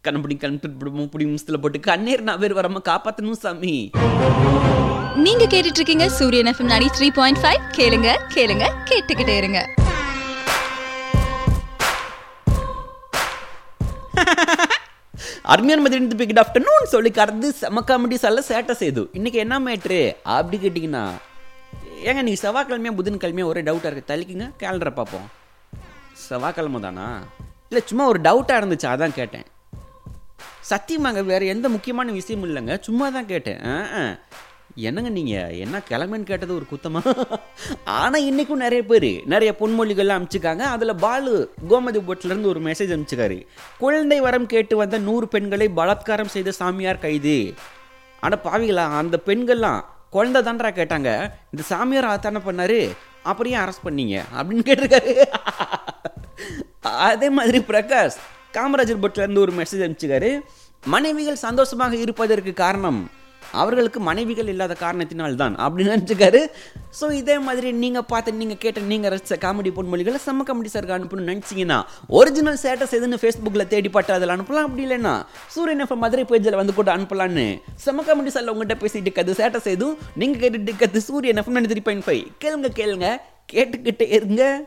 கண்ணப்படி கண்ணு முப்படி முஸ்தில் போட்டு கண்ணீர் நான் பேர் வராம காப்பாத்தணும் சாமி நீங்க கேட்டுட்டு இருக்கீங்க சூரியன் எஃப்எம் 93.5 த்ரீ பாயிண்ட் ஃபைவ் கேளுங்க கேளுங்க கேட்டுக்கிட்டே இருங்க அருமையான மதியம் பிக் ஆஃப்டர்நூன் சொல்லி கறந்து செம காமெடி சொல்ல சேட்டை செய்து இன்னைக்கு என்ன மேட்ரு அப்படி கேட்டிங்கன்னா ஏங்க நீ செவ்வாய்க்கிழமையா புதன்கிழமையா ஒரே டவுட்டாக இருக்குது தள்ளிக்குங்க கேலண்டரை பார்ப்போம் செவ்வாய்க்கிழமை தானா இல்லை சும்மா ஒரு டவுட்டாக இருந்துச்சு அதான் கேட்டேன் சத்தியமாங்க வேறு எந்த முக்கியமான விஷயமும் இல்லைங்க சும்மா தான் கேட்டேன் ஆ, ஆ. என்னங்க நீங்கள் என்ன கிளம்புன்னு கேட்டது ஒரு குத்தமா ஆனால் இன்றைக்கும் நிறைய பேர் நிறைய பொன்மொழிகள்லாம் அனுப்பிச்சிருக்காங்க அதில் பாலு கோமதி போட்டிலேருந்து ஒரு மெசேஜ் அனுப்பிச்சிருக்காரு குழந்தை வரம் கேட்டு வந்த நூறு பெண்களை பலாத்காரம் செய்த சாமியார் கைது ஆனால் பாவிகளா அந்த பெண்கள்லாம் குழந்தை தான்றா கேட்டாங்க இந்த சாமியார் அதானே பண்ணாரு அப்புறம் ஏன் அரெஸ்ட் பண்ணீங்க அப்படின்னு கேட்டிருக்காரு அதே மாதிரி பிரகாஷ் காமராஜர் பட்லேருந்து ஒரு மெசேஜ் அனுப்பிச்சிருக்காரு மனைவிகள் சந்தோஷமாக இருப்பதற்கு காரணம் அவர்களுக்கு மனைவிகள் இல்லாத காரணத்தினால்தான் அப்படின்னு நினச்சிக்காரு ஸோ இதே மாதிரி நீங்கள் பார்த்து நீங்கள் கேட்ட நீங்கள் ரசித்த காமெடி பொன்மொழிகளை செம்ம காமெடி சாருக்கு அனுப்பணும்னு நினச்சிங்கன்னா ஒரிஜினல் ஸ்டேட்டஸ் எதுன்னு ஃபேஸ்புக்கில் தேடி பார்த்து அதில் அனுப்பலாம் அப்படி இல்லைன்னா சூரியன் எஃப்எம் மதுரை பேஜில் வந்து கூட அனுப்பலான்னு செம்ம காமெடி சாரில் உங்கள்கிட்ட பேசிட்டு இருக்கிறது ஸ்டேட்டஸ் எதுவும் நீங்கள் கேட்டுட்டு இருக்கிறது சூரியன் எஃப்எம் த்ரீ பாயிண்ட் ஃபைவ் கேளுங்க கேளுங்க கேட்டுக்கிட்டே இருங்க